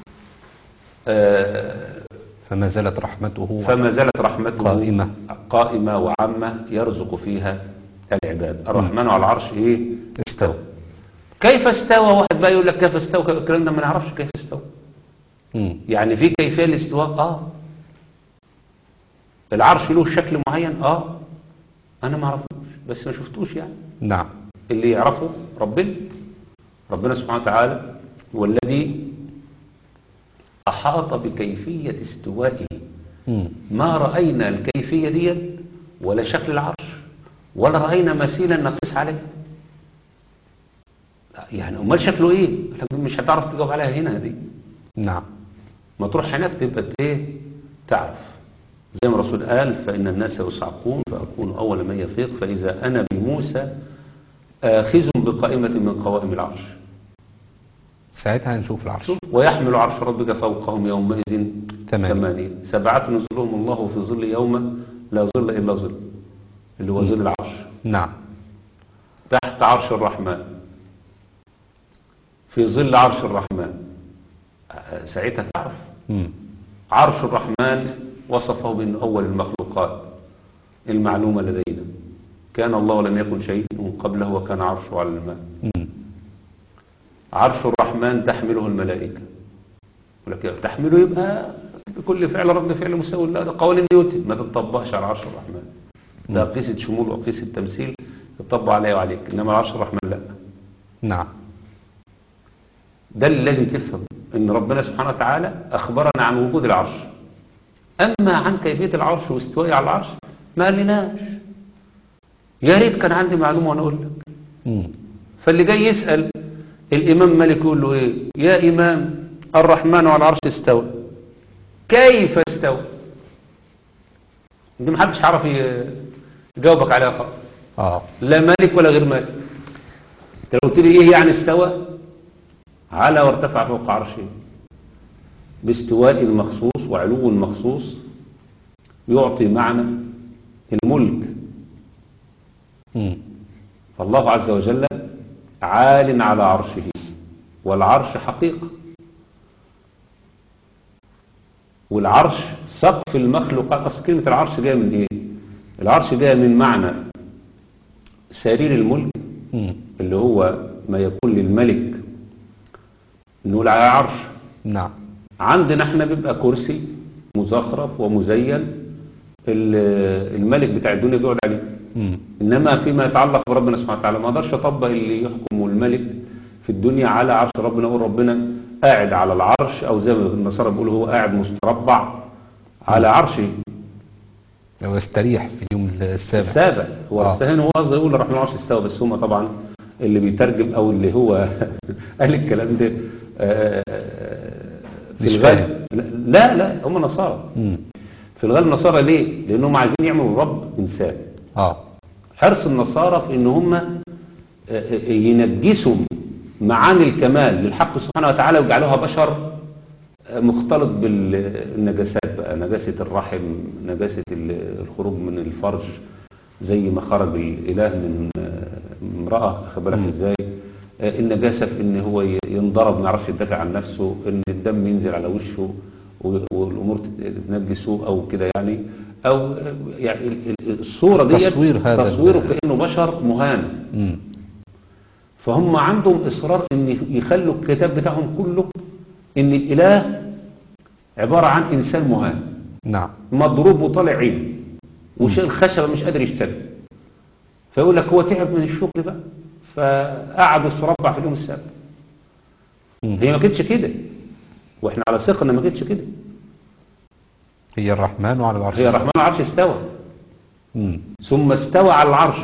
آه، فما زالت رحمته فما زالت رحمته قائمة. قائمة وعامة يرزق فيها العباد الرحمن على العرش ايه استوى كيف استوى واحد بقى يقول لك كيف استوى الكلام ده ما نعرفش كيف استوى مم. يعني في كيفية الاستواء اه العرش له شكل معين اه انا ما اعرفوش بس ما شفتوش يعني نعم اللي يعرفه ربنا ربنا سبحانه وتعالى هو الذي أحاط بكيفية استوائه مم. ما رأينا الكيفية دي ولا شكل العرش ولا رأينا مثيلا نقيس عليه يعني امال شكله ايه مش هتعرف تجاوب عليها هنا دي نعم ما تروح هناك تبقى ت- ايه تعرف زي ما الرسول قال فإن الناس يصعقون فأكون أول من يفيق فإذا أنا بموسى آخذ بقائمة من قوائم العرش ساعتها هنشوف العرش شوف ويحمل عرش ربك فوقهم يومئذ ثمانية. ثمانية سبعة نزلهم الله في ظل يوم لا ظل إلا ظل اللي هو ظل العرش نعم تحت عرش الرحمن في ظل عرش الرحمن آه، ساعتها تعرف مم. عرش الرحمن وصفه من أول المخلوقات المعلومة لدينا كان الله ولم يكن شيء من قبله وكان عرشه على الماء مم. عرش الرحمن تحمله الملائكة ولكن تحمله يبقى بكل فعل رد فعل مساوي لا ده قوانين نيوتن ما تطبقش على عرش الرحمن ده قيسة شمول وقيسة تمثيل تطبق عليه وعليك إنما عرش الرحمن لا نعم ده اللي لازم تفهم ان ربنا سبحانه وتعالى اخبرنا عن وجود العرش اما عن كيفية العرش واستوائه على العرش ما قالناش يا ريت كان عندي معلومة وانا اقول لك مم. فاللي جاي يسأل الامام مالك يقول له ايه يا امام الرحمن على العرش استوى كيف استوى دي محدش عارف ي- يجاوبك عليها خالص اه لا مالك ولا غير مالك انت لو قلت لي ايه يعني استوى على وارتفع فوق عرشه باستواء مخصوص وعلو مخصوص يعطي معنى الملك مم. فالله عز وجل عال على عرشه والعرش حقيقة والعرش سقف المخلوقات أصل كلمة العرش جاية من إيه؟ العرش جاية من معنى سرير الملك مم. اللي هو ما يكون للملك نقول على عرش نعم عندنا احنا بيبقى كرسي مزخرف ومزين ال- الملك بتاع الدنيا بيقعد عليه مم. انما فيما يتعلق بربنا سبحانه وتعالى ما اقدرش اطبق اللي يحكم الملك في الدنيا على عرش ربنا اقول ربنا قاعد على العرش او زي ما النصارى بيقولوا هو قاعد مستربع على عرشه لو استريح في اليوم السابع السابع هو آه. السهن هو قصده يقول الرحمن العرش استوى بس هم طبعا اللي بيترجم او اللي هو قال الكلام ده آه، في مش الغالب لا لا هم نصارى مم. في الغالب نصارى ليه؟ لانهم عايزين يعملوا رب انسان اه حرص النصارى في ان هم آه، آه، ينجسوا معاني الكمال للحق سبحانه وتعالى ويجعلوها بشر آه، مختلط بالنجاسات بقى نجاسة الرحم نجاسة ال- الخروج من الفرج زي ما خرج الإله من آه، امرأة أخد بالك ازاي آه، النجاسة في ان هو ي- ينضرب ما يعرفش يدافع عن نفسه ان الدم ينزل على وشه و- والامور تت- تنجسه او كده يعني او آه، يعني ال- ال- الصورة دي تصوير هذا تصويره ال- كأنه بشر مهان مم. فهم عندهم إصرار إن يخلوا الكتاب بتاعهم كله إن الإله عبارة عن إنسان مهان نعم مضروب وطالع عينه وشيل خشبة مش قادر يشتغل فيقول لك هو تعب من الشغل بقى فقعد يستربع في اليوم السابع مم. هي ما كانتش كده واحنا على ثقة ان ما كانتش كده هي الرحمن وعلى العرش هي الرحمن على العرش استوى مم. ثم استوى على العرش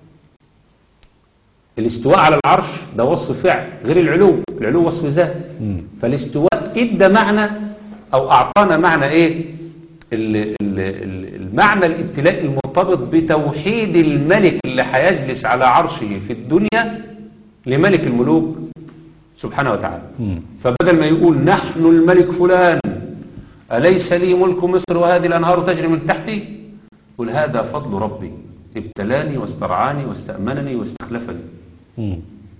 الاستواء على العرش ده وصف فعل غير العلو العلو وصف ذات مم. فالاستواء ادى معنى او اعطانا معنى ايه ال- ال- ال- المعنى الابتلاء المرتبط بتوحيد الملك اللي هيجلس على عرشه في الدنيا لملك الملوك سبحانه وتعالى مم. فبدل ما يقول نحن الملك فلان أليس لي ملك مصر وهذه الأنهار تجري من تحتي قل هذا فضل ربي ابتلاني واسترعاني واستأمنني واستخلفني مم.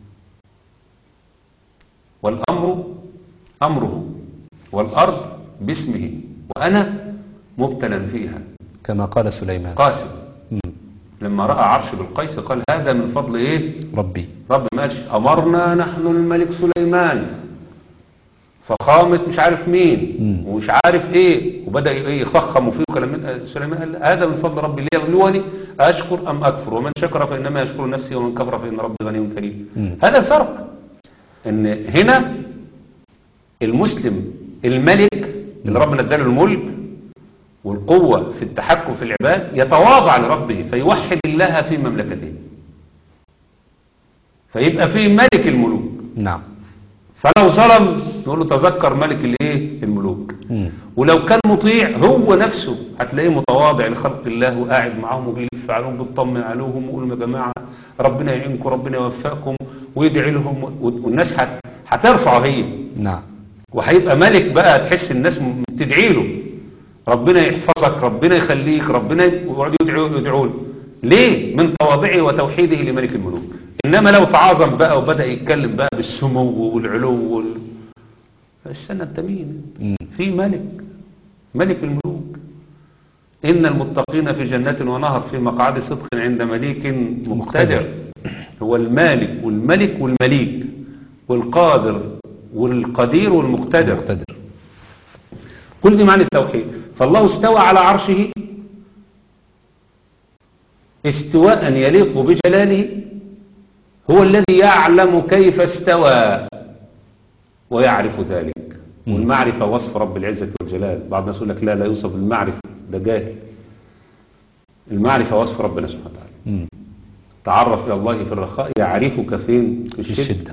والأمر أمره والأرض باسمه وأنا مبتلا فيها كما قال سليمان قاسم مم. لما رأى عرش بالقيس قال هذا من فضل إيه ربي رب ما قالش أمرنا نحن الملك سليمان فخامة مش عارف مين مم. ومش عارف ايه وبدأ ايه يفخم فيه وكلام من آه، سليمان قال هذا من فضل ربي ليبلوني أشكر أم أكفر ومن شكر فإنما يشكر نفسه ومن كفر فإن ربي غني كريم مم. هذا الفرق ان هنا المسلم الملك اللي ربنا اداله الملك والقوة في التحكم في العباد يتواضع لربه فيوحد الله في مملكته فيبقى فيه ملك الملوك نعم فلو ظلم نقول له تذكر ملك الايه الملوك مم. ولو كان مطيع هو نفسه هتلاقيه متواضع لخلق الله وقاعد معاهم وبيلف عليهم بيطمن عليهم ويقول لهم يا جماعة ربنا يعينكم ربنا يوفقكم ويدعي لهم والناس هت- هترفعه هي نعم وهيبقى ملك بقى تحس الناس م- تدعي له ربنا يحفظك ربنا يخليك ربنا يقعدوا يدعوا يدعوا له ليه من تواضعه وتوحيده لملك الملوك انما لو تعاظم بقى وبدا يتكلم بقى بالسمو والعلو وال... فاستنى انت مين مم. في ملك ملك الملوك ان المتقين في جنات ونهر في مقعد صدق عند مليك مقتدر مقتدر. هو المالك والملك والمليك والقادر والقدير والمقتدر مقتدر كل دي معنى التوحيد فالله استوى على عرشه استواء يليق بجلاله هو الذي يعلم كيف استوى ويعرف ذلك مم. والمعرفة وصف رب العزة والجلال بعض الناس يقول لك لا لا يوصف بالمعرفة ده جاهل المعرفة وصف ربنا سبحانه وتعالى مم. تعرف إلى الله في الرخاء يعرفك فين في في الشدة الشدة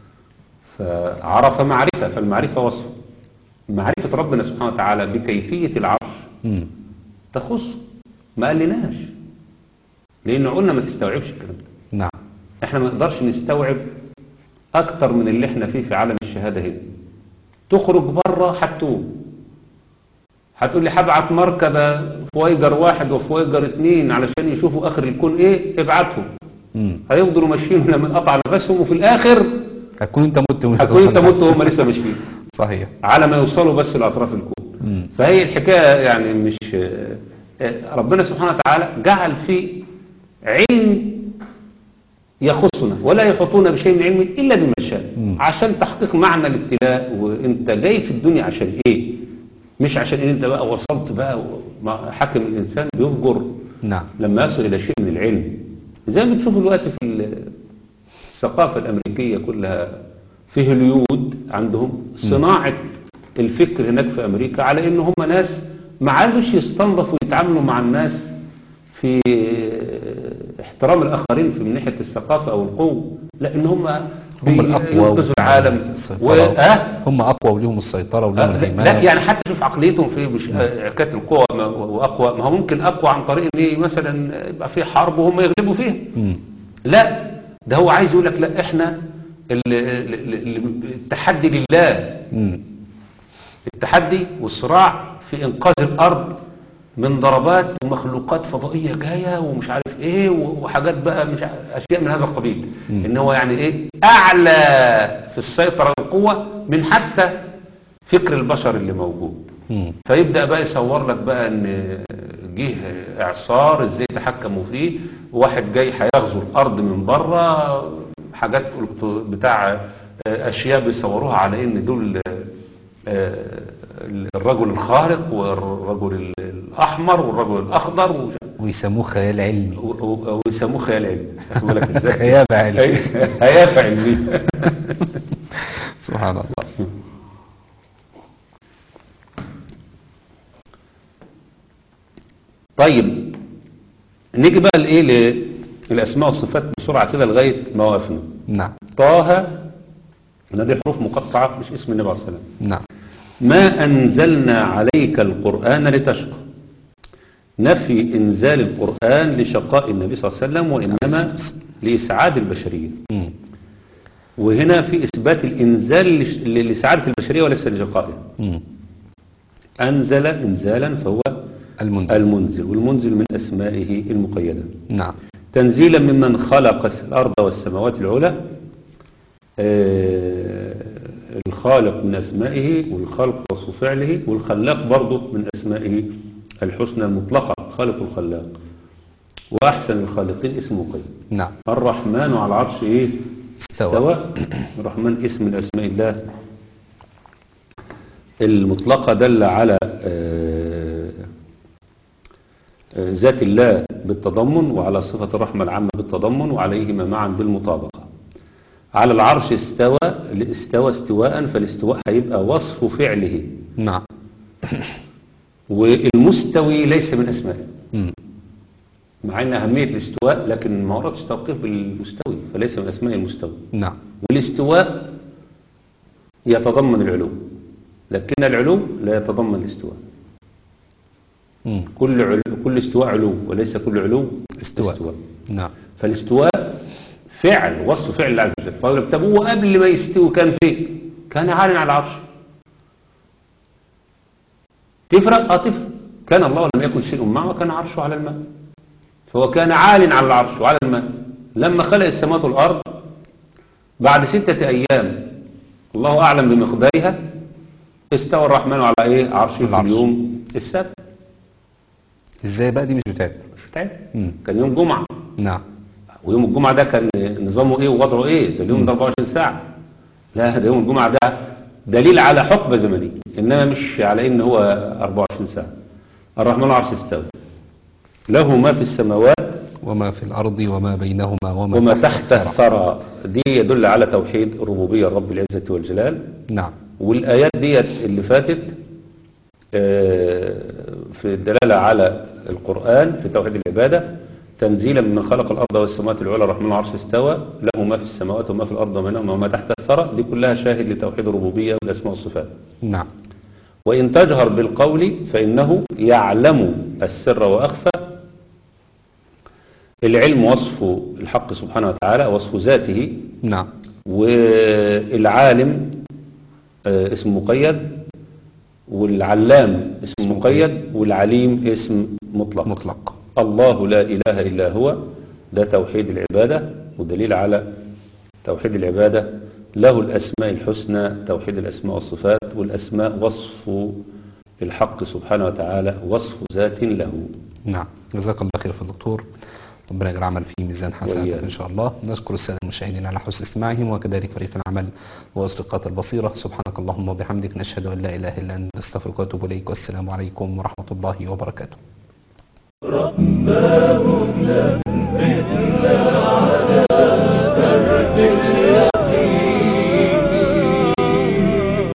فعرف معرفة فالمعرفة وصف معرفة ربنا سبحانه وتعالى بكيفية العرش مم. تخص ما قالناش لأن قلنا ما تستوعبش الكلام ده نعم احنا ما نقدرش نستوعب أكتر من اللي احنا فيه في عالم الشهادة هنا تخرج بره هتتوب هتقول لي هبعت مركبة فويجر واحد وفويجر اتنين علشان يشوفوا آخر الكون ايه ابعتهم مم. هيفضلوا ماشيين لما قطع نفسهم وفي الآخر هتكون انت مت وانت هتكون انت توصل مت وهم لسه ماشيين صحيح على ما يوصلوا بس لأطراف الكون مم. فهي الحكاية يعني مش آه، آه، ربنا سبحانه وتعالى جعل في علم يخصنا ولا يحطون بشيء من علمه إلا بما شاء مم. عشان تحقيق معنى الابتلاء وانت جاي في الدنيا عشان ايه مش عشان ان انت بقى وصلت بقى ما حكم الانسان بيفجر نعم لما يصل الى شيء من العلم زي ما بتشوفوا دلوقتي في الثقافة الامريكية كلها في هوليود عندهم صناعة الفكر هناك في امريكا على ان هم ناس ما عادوش يستنضفوا ويتعاملوا مع الناس في احترام الاخرين في من ناحية الثقافة او القوة لان هم هم الأقوى بينقذوا العالم السيطرة. و... أه؟ هم أقوى وليهم السيطرة وليهم لا الهيمنة لا، يعني حتى شوف عقليتهم في مش حكايه القوة ما- واقوى ما هو ممكن اقوى عن طريق ان إيه مثلا يبقى في حرب وهم يغلبوا فيها مم. لا ده هو عايز يقول لك لا احنا ال- ال- ال- ال- التحدي لله مم. التحدي والصراع في انقاذ الارض من ضربات ومخلوقات فضائيه جايه ومش عارف ايه وحاجات بقى مش ع- اشياء من هذا القبيل مم. ان هو يعني ايه اعلى في السيطره والقوه من حتى فكر البشر اللي موجود مم. فيبدأ بقى يصور لك بقى ان جه اعصار ازاي تحكموا فيه واحد جاي هيغزو الارض من بره حاجات قلت بتاع اشياء بيصوروها على ان دول آه، الرجل الخارق والرجل الاحمر والرجل الاخضر وش- ويسموه خيال علمي و- و- ويسموه خيال علمي واخد بالك ازاي خيابة علمي هيافع علمي سبحان الله طيب نيجي بقى لايه للاسماء والصفات بسرعه كده لغايه ما وقفنا نعم طه إن دي حروف مقطعه مش اسم النبي عليه الصلاه والسلام نعم ما انزلنا عليك القران لتشقى نفي انزال القران لشقاء النبي صلى الله عليه وسلم وانما لاسعاد البشريه مم. وهنا في اثبات الانزال لش- لسعاده البشريه وليس لشقائها مم. انزل انزالا فهو المنزل المنزل والمنزل من اسمائه المقيده نعم تنزيلا ممن خلق الأرض والسماوات العلى آه، الخالق من أسمائه والخلق وصف فعله والخلاق برضه من أسمائه الحسنى المطلقة خالق الخلاق وأحسن الخالقين اسمه قيم نعم الرحمن على العرش إيه استوى استوى الرحمن اسم من أسماء الله المطلقة دل على آه، آه، ذات الله بالتضمن وعلى صفة الرحمة العامة بالتضمن وعليهما معا بالمطابقة على العرش استوى استوى استواء فالاستواء هيبقى وصف فعله نعم والمستوي ليس من أسمائه مم. مع ان أهمية الاستواء لكن ما وردش توقيف بالمستوي فليس من أسماء المستوي نعم والاستواء يتضمن العلو لكن العلو لا يتضمن الاستواء مم. كل عل... كل استواء علو وليس كل علو استواء. استواء نعم فالاستواء فعل وصف فعل الله عز وجل فيقول لك طب هو قبل ما يستوي كان فين كان عال على العرش تفرق اه تفرق كان الله لم يكن شيء معه وكان عرشه على الماء فهو كان عال على العرش وعلى الماء لما خلق السماوات والارض بعد ستة ايام الله اعلم بمقدارها استوى الرحمن على ايه عرشه في العرش. اليوم السبت ازاي بقى دي مش بتاعتنا مش بتاعتنا. مم. كان يوم جمعه نعم ويوم الجمعة ده كان نظامه ايه ووضعه ايه ده اليوم ده 24 ساعة لا ده يوم الجمعة ده دليل على حقبة زمنية انما مش على ان هو 24 ساعة الرحمن العرش استوى له ما في السماوات وما في الأرض وما بينهما وما, وما تحت الثرى. الثرى دي يدل على توحيد الربوبية رب العزة والجلال نعم والآيات ديت اللي فاتت آه، في الدلالة على القرآن في توحيد العبادة تنزيلا ممن خلق الأرض والسماوات العلى الرحمن العرش استوى له ما في السماوات وما في الأرض ومنهما وما تحت الثرى دي كلها شاهد لتوحيد الربوبية والأسماء والصفات نعم وإن تجهر بالقول فإنه يعلم السر وأخفى العلم وصف الحق سبحانه وتعالى وصف ذاته نعم والعالم آه، اسم مقيد والعلام اسم اسم مقيد والعليم اسم مطلق مطلق الله لا إله إلا هو ده توحيد العبادة ودليل على توحيد العبادة له الأسماء الحسنى توحيد الأسماء والصفات والأسماء وصف الحق سبحانه وتعالى وصف ذات له نعم جزاك الله خير في الدكتور ربنا يجعل العمل في ميزان حسناتك وإياك. ان شاء الله نشكر الساده المشاهدين على حسن استماعهم وكذلك فريق العمل واصدقاء البصيره سبحانك اللهم وبحمدك نشهد ان لا اله الا انت نستغفرك ونتوب اليك والسلام عليكم ورحمه الله وبركاته